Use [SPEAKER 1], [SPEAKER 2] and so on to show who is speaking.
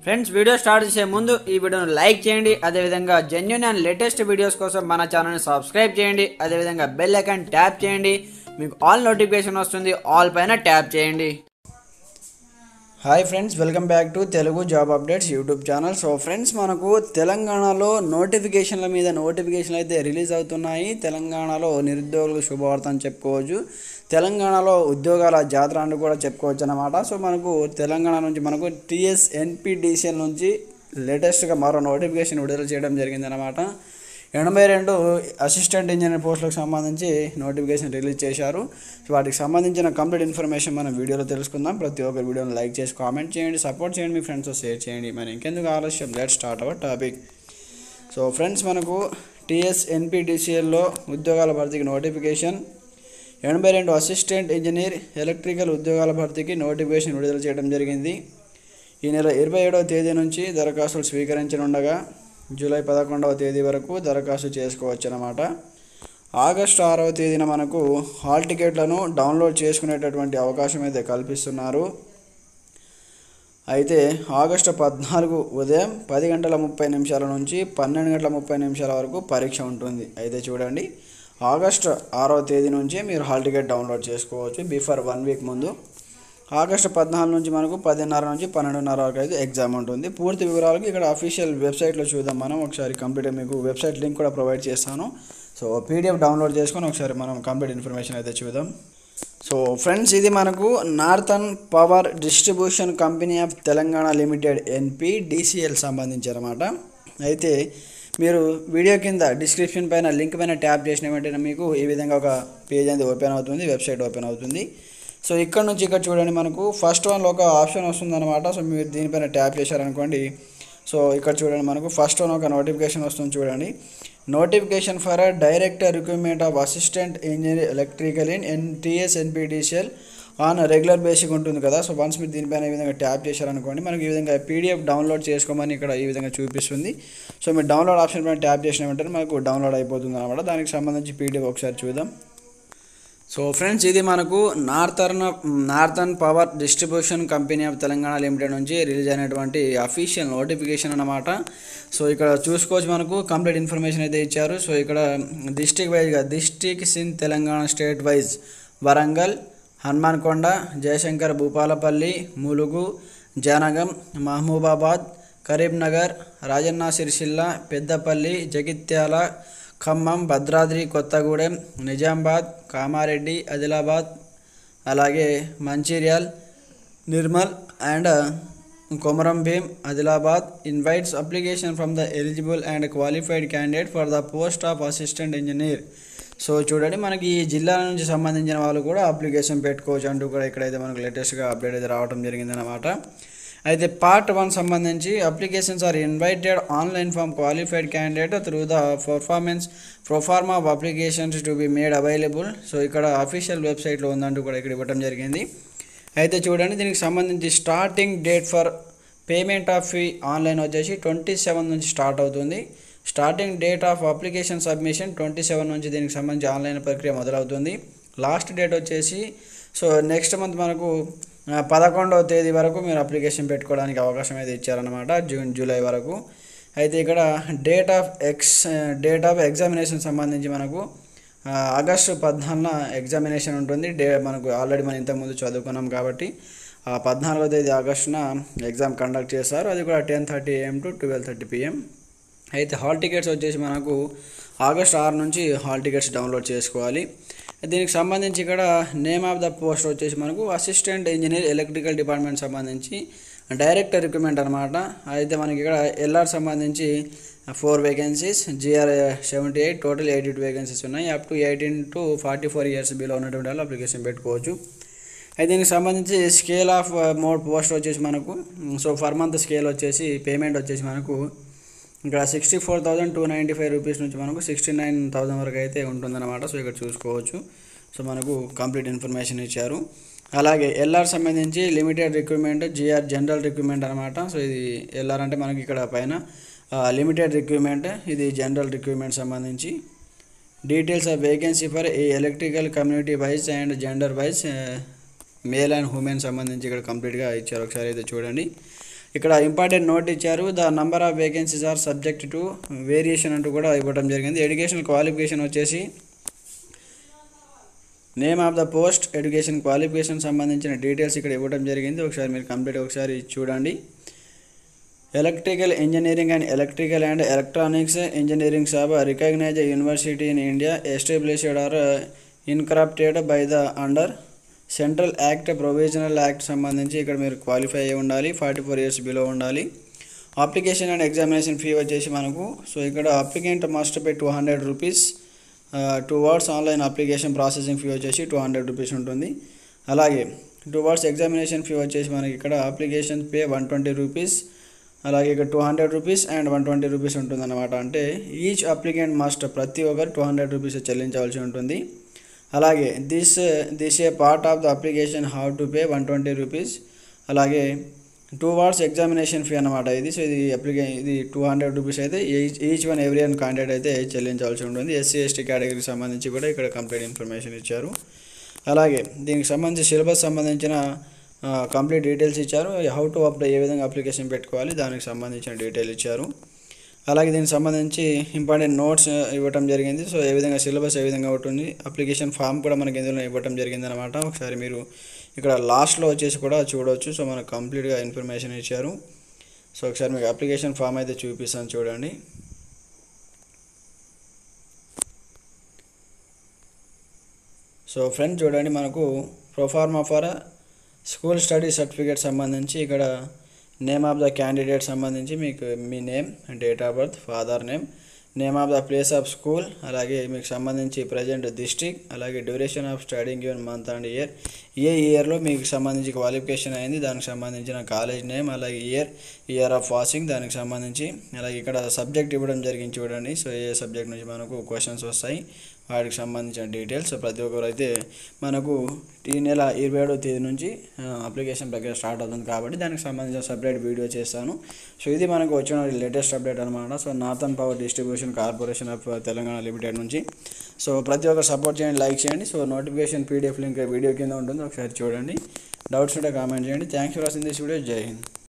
[SPEAKER 1] friends video start చేసే ముందు ఈ వీడియోను లైక్ చేయండి అదేవిధంగా జెన్యున్ అండ్ లేటెస్ట్ వీడియోస్ కోసం మన ఛానల్ని సబ్స్క్రైబ్ చేయండి అదేవిధంగా బెల్ ఐకాన్ ట్యాప్ చేయండి మీకు ఆల్ నోటిఫికేషన్ వస్తుంది ఆల్ పైన ట్యాప్ చేయండి hi friends welcome back to Telugu job updates YouTube channel so friends మనకు తెలంగాణలో నోటిఫికేషన్ల మీద నోటిఫికేషన్లు అయితే రిలీజ్ అవుతున్నాయి తెలంగాణలో నిరుద్యోగులకు శుభవార్త అని చెప్పుకోవచ్చు తెలంగాణలో ఉద్యోగాల జాతర అని కూడా చెప్పుకోవచ్చు అన్నమాట సో మనకు తెలంగాణ నుంచి మనకు టీఎస్ ఎన్పిడిసిఎల్ నుంచి లేటెస్ట్గా మరో నోటిఫికేషన్ విడుదల చేయడం జరిగింది అనమాట ఎనభై రెండు అసిస్టెంట్ ఇంజనీర్ పోస్టులకు సంబంధించి నోటిఫికేషన్ రిలీజ్ చేశారు సో వాటికి సంబంధించిన కంప్లీట్ ఇన్ఫర్మేషన్ మనం వీడియోలో తెలుసుకుందాం ప్రతి ఒక్కరు వీడియోని లైక్ చేసి కామెంట్ చేయండి సపోర్ట్ చేయండి మీ ఫ్రెండ్స్తో షేర్ చేయండి మరి ఇంకెందుకు ఆలస్యం let start our topic so friends మనకు టీఎస్ ఎన్పిడిసిఎల్లో ఉద్యోగాల భర్తీకి నోటిఫికేషన్ ఎనభై రెండు అసిస్టెంట్ ఇంజనీర్ ఎలక్ట్రికల్ ఉద్యోగాల భర్తీకి నోటిఫికేషన్ విడుదల చేయడం జరిగింది ఈ నెల ఇరవై ఏడవ తేదీ నుంచి దరఖాస్తులు స్వీకరించనుండగా జూలై పదకొండవ తేదీ వరకు దరఖాస్తు చేసుకోవచ్చు అన్నమాట ఆగస్టు ఆరవ తేదీన మనకు హాల్ టికెట్లను డౌన్లోడ్ చేసుకునేటటువంటి అవకాశం అయితే కల్పిస్తున్నారు అయితే ఆగస్టు పద్నాలుగు ఉదయం పది గంటల ముప్పై నిమిషాల నుంచి పన్నెండు గంటల ముప్పై నిమిషాల వరకు పరీక్ష ఉంటుంది అయితే చూడండి ఆగస్టు ఆరవ తేదీ నుంచి మీరు హాల్ టికెట్ డౌన్లోడ్ చేసుకోవచ్చు బిఫోర్ వన్ వీక్ ముందు ఆగస్టు పద్నాలుగు నుంచి మనకు పదిన్నర నుంచి పన్నెండున్నర వరకు అయితే ఎగ్జామ్ ఉంటుంది పూర్తి వివరాలకు ఇక్కడ అఫీషియల్ వెబ్సైట్లో చూద్దాం మనం ఒకసారి కంప్లీట్ మీకు వెబ్సైట్ లింక్ కూడా ప్రొవైడ్ చేస్తాను సో పీడిఎఫ్ డౌన్లోడ్ చేసుకొని ఒకసారి మనం కంప్లీట్ ఇన్ఫర్మేషన్ అయితే చూద్దాం సో ఫ్రెండ్స్ ఇది మనకు northern power distribution company of Telangana limited NP DCL సంబంధించి అనమాట అయితే మీరు వీడియో కింద డిస్క్రిప్షన్ పైన లింక్ పైన ట్యాప్ చేసిన వెంటనే మీకు ఈ విధంగా ఒక పేజ్ అనేది ఓపెన్ అవుతుంది వెబ్సైట్ ఓపెన్ అవుతుంది సో ఇక్కడ నుంచి ఇక్కడ చూడండి మనకు ఫస్ట్ వన్లో ఒక ఆప్షన్ వస్తుంది అనమాట సో మీరు దీనిపైన ట్యాప్ చేశారనుకోండి సో ఇక్కడ చూడండి మనకు ఫస్ట్ వన్ ఒక నోటిఫికేషన్ వస్తుంది చూడండి notification for a director recruitment of assistant engineer electrical in NTS NPDCL on regular basic ఉంటుంది కదా సో వన్స్ మీరు దీనిపైన ఈ విధంగా ట్యాప్ చేశారనుకోండి మనకి ఈ విధంగా పీడిఎఫ్ డౌన్లోడ్ చేసుకోమని ఇక్కడ ఈ విధంగా చూపిస్తుంది సో మీరు డౌన్లోడ్ ఆప్షన్ పైన ట్యాప్ చేసిన వెంటనే మనకు డౌన్లోడ్ అయిపోతుంది అనమాట దానికి సంబంధించి పీడిఎఫ్ ఒకసారి చూద్దాం సో ఫ్రెండ్స్ ఇది మనకు northern northern power distribution company of Telangana limited నుంచి రిలీజ్ అయినటువంటి అఫీషియల్ నోటిఫికేషన్ అనమాట సో ఇక్కడ చూసుకోవచ్చు మనకు కంప్లీట్ ఇన్ఫర్మేషన్ అయితే ఇచ్చారు సో ఇక్కడ డిస్టిక్ వైజ్గా districts in Telangana state wise Warangal Hanumakonda Jayashankar Bhupalpally Mulugu Jangaon Mahabubabad Karimnagar Rajanna Sircilla Peddapalli Jagtial Khammam Bhadradri Kothagudem Nizamabad Kamareddy Adilabad అలాగే Mancherial Nirmal and Komaram Bheem Adilabad invites application from the eligible and qualified candidate for the post of assistant engineer so చూడండి మనకి ఈ జిల్లాల నుంచి సంబంధించిన వాళ్ళు కూడా అప్లికేషన్ పెట్టుకోవచ్చు అంటూ కూడా ఇక్కడైతే మనకు లేటెస్ట్గా అప్డేట్ అయితే రావడం జరిగిందనమాట అయితే పార్ట్ వన్ సంబంధించి applications are invited online from qualified candidate through the performance proforma of applications to be made available so ఇక్కడ అఫీషియల్ వెబ్సైట్లో ఉందంటూ కూడా ఇక్కడ ఇవ్వడం జరిగింది అయితే చూడండి దీనికి సంబంధించి starting date for payment of fee online వచ్చేసి ట్వంటీ సెవెన్ నుంచి స్టార్ట్ అవుతుంది starting date of application submission twenty seven నుంచి దీనికి సంబంధించి ఆన్లైన్ ప్రక్రియ మొదలవుతుంది లాస్ట్ డేట్ వచ్చేసి సో నెక్స్ట్ మంత్ మనకు ఆ, పదకొండవ తేదీ వరకు మీరు అప్లికేషన్ పెట్టుకోవడానికి అవకాశం అయితే ఇచ్చారనమాట జూన్ జూలై వరకు అయితే ఇక్కడ date of ex date of examination సంబంధించి మనకు ఆ, ఆగస్టు పద్నాలుగున ఎగ్జామినేషన్ ఉంటుంది డే మనకు ఆల్రెడీ మనం ఇంతకుముందు చదువుకున్నాం కాబట్టి ఆ పద్నాలుగో తేదీ ఆగస్టున ఎగ్జామ్ కండక్ట్ చేస్తారు అది కూడా ten thirty AM to twelve thirty PM అయితే హాల్ టికెట్స్ వచ్చేసి మనకు ఆగస్ట్ ఆరు నుంచి హాల్ టికెట్స్ డౌన్లోడ్ చేసుకోవాలి దీనికి సంబంధించి ఇక్కడ నేమ్ ఆఫ్ ద పోస్ట్ వచ్చేసి మనకు అసిస్టెంట్ ఇంజనీర్ ఎలక్ట్రికల్ డిపార్ట్మెంట్ సంబంధించి డైరెక్టర్ రిక్రూట్మెంట్ అనమాట అయితే మనకి ఇక్కడ ఎల్ఆర్ సంబంధించి four vacancies GR seventy eight total eighty two vacancies ఉన్నాయి up to eighteen to forty four years below ఉన్నటువంటి వాళ్ళు అప్లికేషన్ పెట్టుకోవచ్చు అయితే దీనికి సంబంధించి స్కేల్ ఆఫ్ మోడ్ పోస్ట్ వచ్చేసి మనకు సో ఫర్ మంత్ స్కేల్ వచ్చేసి పేమెంట్ వచ్చేసి మనకు ఇక్కడ sixty four thousand two ninety five rupees నుంచి మనకు సిక్స్టీ నైన్ థౌజండ్ వరకు అయితే ఉంటుందన్నమాట సో ఇక్కడ చూసుకోవచ్చు సో మనకు కంప్లీట్ ఇన్ఫర్మేషన్ ఇచ్చారు అలాగే ఎల్ఆర్ సంబంధించి limited recruitment GR general recruitment అనమాట సో ఇది ఎల్ఆర్ అంటే మనకి ఇక్కడ పైన లిమిటెడ్ రిక్రూట్మెంట్ ఇది జనరల్ రిక్రూట్మెంట్ సంబంధించి details of vacancy for a electrical community wise and gender wise male and women సంబంధించి ఇక్కడ కంప్లీట్గా ఇచ్చారు ఒకసారి అయితే చూడండి ఇక్కడ ఇంపార్టెంట్ నోట్ ఇచ్చారు the number of vacancies are subject to variation అంటూ కూడా ఇవ్వడం జరిగింది ఎడ్యుకేషనల్ క్వాలిఫికేషన్ వచ్చేసి name of the post education qualification సంబంధించిన డీటెయిల్స్ ఇక్కడ ఇవ్వడం జరిగింది ఒకసారి మీరు కంప్లీట్ ఒకసారి చూడండి electrical engineering and electrical and electronics engineering sub recognize university in India established or incorporated by the under central act provisional act సంబంధించి ఇక్కడ మీరు క్వాలిఫై అయి ఉండాలి ఫార్టీ ఫోర్ ఇయర్స్ బిలో ఉండాలి అప్లికేషన్ అండ్ ఎగ్జామినేషన్ ఫీ వచ్చేసి మనకు so ఇక్కడ applicant must pay two hundred rupees towards online application processing fee వచ్చేసి టూ హండ్రెడ్ రూపీస్ ఉంటుంది అలాగే టూ వర్డ్స్ ఎగ్జామినేషన్ ఫీ వచ్చేసి మనకి ఇక్కడ application pay one twenty rupees అలాగే ఇక్కడ two hundred rupees and one twenty rupees ఉంటుందన్నమాట అంటే ఈచ్ అప్లికెంట్ మస్ట్ ప్రతి ఒక్కరు టూ హండ్రెడ్ రూపీస్ చెల్లించవలసి ఉంటుంది అలాగే this this a part of the application how to pay one twenty rupees అలాగే టూ వర్డ్స్ ఎగ్జామినేషన్ ఫీ అనమాట ఇది సో ఇది అప్లికే ఇది టూ హండ్రెడ్ రూపీస్ అయితే each each one every one candidate అయితే చెల్లించాల్సి ఉంటుంది ఎస్సీ ఎస్టీ కేటగిరీకి సంబంధించి కూడా ఇక్కడ కంప్లీట్ ఇన్ఫర్మేషన్ ఇచ్చారు అలాగే దీనికి సంబంధించి సిలబస్ సంబంధించిన కంప్లీట్ డీటెయిల్స్ ఇచ్చారు హౌ టు అప్లై ఏ విధంగా అప్లికేషన్ పెట్టుకోవాలి దానికి సంబంధించిన డీటెయిల్ ఇచ్చారు అలాగే దీనికి సంబంధించి ఇంపార్టెంట్ నోట్స్ ఇవ్వటం జరిగింది సో ఏ విధంగా సిలబస్ ఏ విధంగా ఉంటుంది అప్లికేషన్ ఫామ్ కూడా మనకి ఇందులో ఇవ్వటం జరిగింది అనమాట ఒకసారి మీరు ఇక్కడ లాస్ట్లో వచ్చేసి కూడా చూడవచ్చు సో మనకు కంప్లీట్గా ఇన్ఫర్మేషన్ ఇచ్చారు సో ఒకసారి మీకు అప్లికేషన్ ఫామ్ అయితే చూపిస్తాను చూడండి సో ఫ్రెండ్స్ చూడండి మనకు proforma for school study certificate సంబంధించి ఇక్కడ నేమ్ ఆఫ్ ద క్యాండిడేట్ సంబంధించి మీకు మీ name date of birth father name name of the place of school అలాగే మీకు సంబంధించి ప్రజెంట్ డిస్ట్రిక్ట్ అలాగే duration of studying given month and year ఏ ఇయర్లో మీకు సంబంధించి క్వాలిఫికేషన్ అయింది దానికి సంబంధించిన కాలేజ్ నేమ్ అలాగే ఇయర్ ఇయర్ ఆఫ్ పాసింగ్ దానికి సంబంధించి అలాగే ఇక్కడ సబ్జెక్ట్ ఇవ్వడం జరిగింది చూడండి సో ఏ సబ్జెక్ట్ నుంచి మనకు క్వశ్చన్స్ వస్తాయి వాటికి సంబంధించిన డీటెయిల్స్ ప్రతి ఒక్కరు అయితే మనకు ఈ నెల ఇరవై ఏడవ తేదీ నుంచి అప్లికేషన్ ప్రక్రియ స్టార్ట్ అవుతుంది కాబట్టి దానికి సంబంధించిన సపరేట్ వీడియో చేస్తాను సో ఇది మనకు వచ్చిన లేటెస్ట్ అప్డేట్ అనమాట so northern power distribution corporation of Telangana limited నుంచి సో ప్రతి ఒక్కరు సపోర్ట్ చేయండి లైక్ చేయండి so notification PDF link video కింద ఉంటుంది ఒకసారి చూడండి డౌట్స్ ఉంటే కామెంట్ చేయండి thanks for watching this video Jai Hind